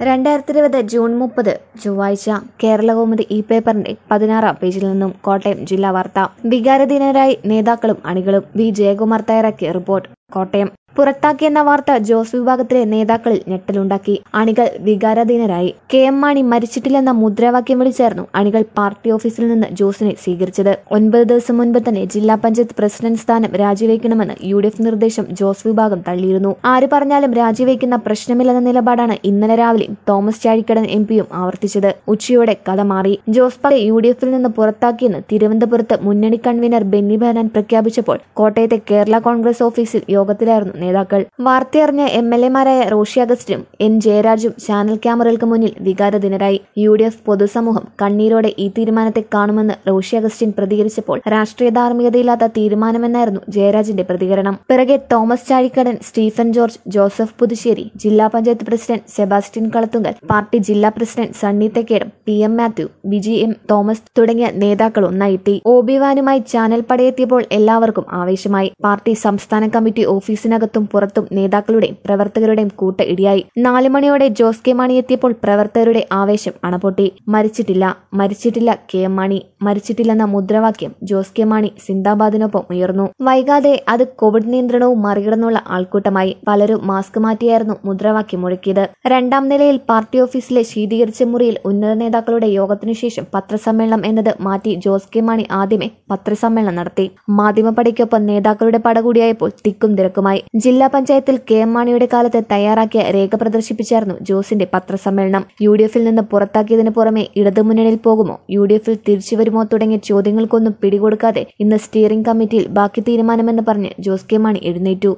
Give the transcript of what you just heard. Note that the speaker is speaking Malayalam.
രണ്ടായിരത്തി ഇരുപത് ജൂൺ മുപ്പത് ചൊവ്വാഴ്ച കേരളകൗമുദി ഇ പേപ്പറിന്റെ പതിനാറാം പേജിൽ നിന്നും കോട്ടയം ജില്ലാ വാർത്ത വികാരധീനരായി നേതാക്കളും അണികളും വി ജയകുമാർ തയ്യാറാക്കിയ റിപ്പോർട്ട് കോട്ടയം പുറത്താക്കിയെന്ന വാർത്ത ജോസ് വിഭാഗത്തിലെ നേതാക്കളിൽ ഞെട്ടലുണ്ടാക്കി അണികൾ വികാരാധീനരായി കെ എം മാണി മരിച്ചിട്ടില്ലെന്ന മുദ്രാവാക്യം വിളിച്ചായിരുന്നു അണികൾ പാർട്ടി ഓഫീസിൽ നിന്ന് ജോസിനെ സ്വീകരിച്ചത് ഒൻപത് ദിവസം മുൻപ് തന്നെ ജില്ലാ പഞ്ചായത്ത് പ്രസിഡന്റ് സ്ഥാനം രാജിവെക്കണമെന്ന് യു ഡി എഫ് നിർദ്ദേശം ജോസ് വിഭാഗം തള്ളിയിരുന്നു ആര് പറഞ്ഞാലും രാജിവെക്കുന്ന പ്രശ്നമില്ലെന്ന നിലപാടാണ് ഇന്നലെ രാവിലെ തോമസ് ചാഴിക്കടൻ എം പിയും ആവർത്തിച്ചത് ഉച്ചയോടെ കഥ മാറി ജോസ് പകെ യു ഡി എഫിൽ നിന്ന് പുറത്താക്കിയെന്ന് തിരുവനന്തപുരത്ത് മുന്നണി കൺവീനർ ബെന്നി ബെഹനാൻ പ്രഖ്യാപിച്ചപ്പോൾ കോട്ടയത്തെ കേരള കോൺഗ്രസ് ഓഫീസിൽ യോഗത്തിലായിരുന്നു നേതാക്കൾ വാർത്തയറിഞ്ഞ എം എൽ എമാരായ റോഷി അഗസ്റ്റിനും എൻ ജയരാജും ചാനൽ ക്യാമറകൾക്ക് മുന്നിൽ വികാരദിനരായി യു ഡി എഫ് പൊതുസമൂഹം കണ്ണീരോടെ ഈ തീരുമാനത്തെ കാണുമെന്ന് റോഷി അഗസ്റ്റിൻ പ്രതികരിച്ചപ്പോൾ രാഷ്ട്രീയ ധാർമ്മികതയില്ലാത്ത തീരുമാനമെന്നായിരുന്നു ജയരാജിന്റെ പ്രതികരണം പിറകെ തോമസ് ചാഴിക്കടൻ സ്റ്റീഫൻ ജോർജ് ജോസഫ് പുതുശ്ശേരി ജില്ലാ പഞ്ചായത്ത് പ്രസിഡന്റ് സെബാസ്റ്റ്യൻ കളത്തുങ്കൽ പാർട്ടി ജില്ലാ president Sunny Thekkedam P M Mathew Viji M Thomas തുടങ്ങിയ നേതാക്കൾ ഒന്നായെത്തി ഒബി വാനുമായി ചാനൽ പടയെത്തിയപ്പോൾ എല്ലാവർക്കും ആവേശമായി പാർട്ടി സംസ്ഥാന കമ്മിറ്റി ഓഫീസിനകത്തും പുറത്തും നേതാക്കളുടെയും പ്രവർത്തകരുടെയും കൂട്ട ഇടിയായി നാലു മണിയോടെ ജോസ് കെ മാണി എത്തിയപ്പോൾ പ്രവർത്തകരുടെ ആവേശം അണപൊട്ടി മരിച്ചിട്ടില്ല മരിച്ചിട്ടില്ല കെ എം മാണി മരിച്ചിട്ടില്ലെന്ന മുദ്രാവാക്യം ജോസ് കെ മാണി സിന്ദാബാദിനൊപ്പം ഉയർന്നു വൈകാതെ അത് കോവിഡ് നിയന്ത്രണവും മറികടന്നുള്ള ആൾക്കൂട്ടമായി പലരും മാസ്ക് മാറ്റിയായിരുന്നു മുദ്രാവാക്യം മുഴക്കിയത് രണ്ടാം നിലയിൽ പാർട്ടി ഓഫീസിലെ ശീതീകരിച്ച മുറിയിൽ ഉന്നത നേതാക്കളുടെ യോഗത്തിനു ശേഷം പത്രസമ്മേളനം എന്നത് മാറ്റി ജോസ് കെ മാണി ആദ്യമേ പത്രസമ്മേളനം നടത്തി മാധ്യമപ്പടയ്ക്കൊപ്പം നേതാക്കളുടെ പട കൂടിയായപ്പോൾ തിക്കും തിരക്കുമായി ജില്ലാ പഞ്ചായത്തിൽ കെ എം മാണിയുടെ കാലത്ത് തയ്യാറാക്കിയ രേഖ പ്രദർശിപ്പിച്ചായിരുന്നു ജോസിന്റെ പത്രസമ്മേളനം യു ഡി എഫിൽ നിന്ന് പുറത്താക്കിയതിനു പുറമെ ഇടതുമുന്നണിയിൽ പോകുമോ യു ഡി എഫിൽ തിരിച്ചുവരുമോ തുടങ്ങിയ ചോദ്യങ്ങൾക്കൊന്നും പിടികൊടുക്കാതെ ഇന്ന് സ്റ്റിയറിംഗ് കമ്മിറ്റിയിൽ ബാക്കി തീരുമാനമെന്ന് പറഞ്ഞ് ജോസ് കെ മാണി എഴുന്നേറ്റു